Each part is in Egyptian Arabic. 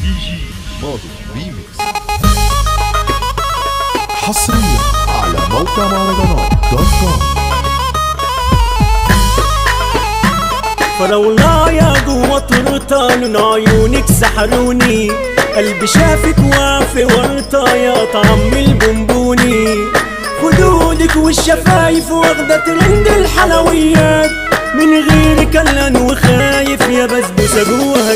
دي جي ماضي ريميكس حصريا على موقع مهرجانات دوت كوم فرولايا جوا تورتة لون عيونك سحروني قلبي شافك وافي ورطة يا طعم البونبوني خدودك والشفايف واخدة ترند الحلويات من غيرك كلان وخايف يا بسبوسة جواها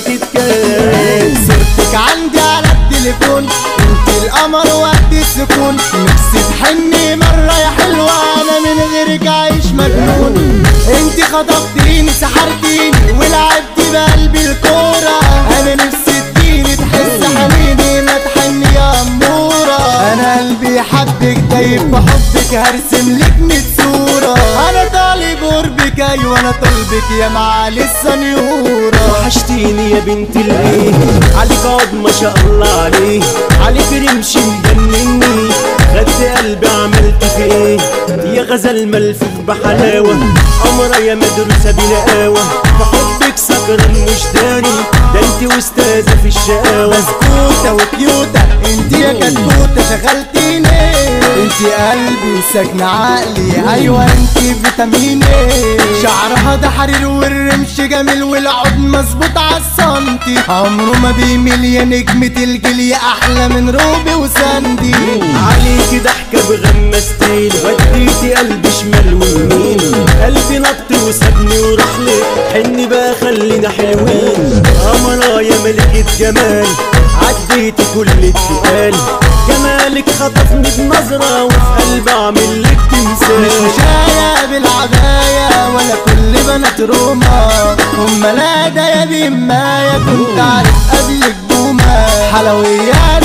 كتكات صرتك عندي على التليفون انت القمر وقت السكون نفسي تحني مرة يا حلوة انا من غيرك عايش مجنون انت خطفتيني سحرتيني ولعبتي بقلبي الكورة انا نفسي تجيني تحس حنيني ما تحني يا امورة انا قلبي حبك دايب بحبك هرسم لك ميت صورة انا طالب قربك ايوه انا طلبك يا معالي السنيورة وحشتيني يا بنت الايه عليك عود ما شاء الله عليه عليك رمش مجنني خدت قلبي عملت في ايه يا غزل ملفوف بحلاوة قمرة يا مدرسة بنقاوة بحبك سكران مش داري ده انت واستاذة في الشقاوة بسكوتة وكيوتة انت يا كتكوتة شغلتيني انت قلبي ساكنة عقلي ايوه انت فيتاميني شعرها ده حرير والرمش جميل والعود مظبوط عالسنتي عمره ما بيميل يا نجمة الجيل يا احلى من روبي وساندي عليكي ضحكة بغمستين وديتي قلبي شمال ويمين قلبي نط وسابني وراح لي حني بقى خلينا حلوين قمرة يا ملكة جمال عديتي كل التقال جمالك خطفني بنظرة وفي قلبي عامل لك مش تمثال مشاية بالعباية ولا كل بنات روما هم لا ده يا بماية كنت عارف قبلك بوما حلويات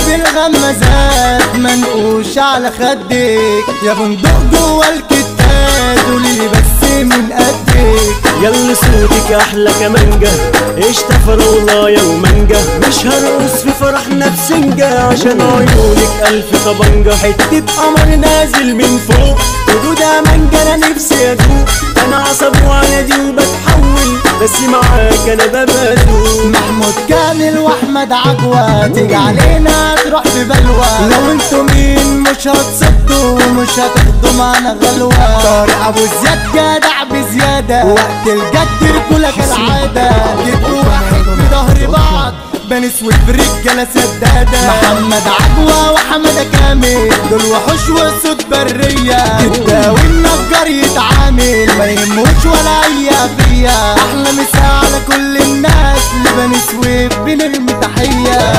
بالغمازات منقوش على خدك يا بندق جوا الكتاب قولي بس من قدك يلا صوتك احلى كمانجا قشطة فراولة ومانجا مش هرقص في فرحنا بسنجة عشان عيونك الف طبنجة حتة قمر نازل من فوق خدودها مانجا انا نفسي ادوق انا عصب وعلى دي وبتحول بس معاك انا ببدوق محمود كامل واحمد عجوة تيجي علينا تروح في بلوى لو انتوا مين مش هتصدوا ومش هتاخدوا معانا غلوة طارق ابو زياد جدع بزيادة وقت الجد رجولة كالعادة جيبوا واحد في ظهر بعض بني سويت برجالة سدادة محمد عجوة وحمادة كامل دول وحوش وصوت برية جدة والنجار يتعامل ما يهموش ولا اي فيا احلى مسا على كل الناس لبني سويف بنرمي تحية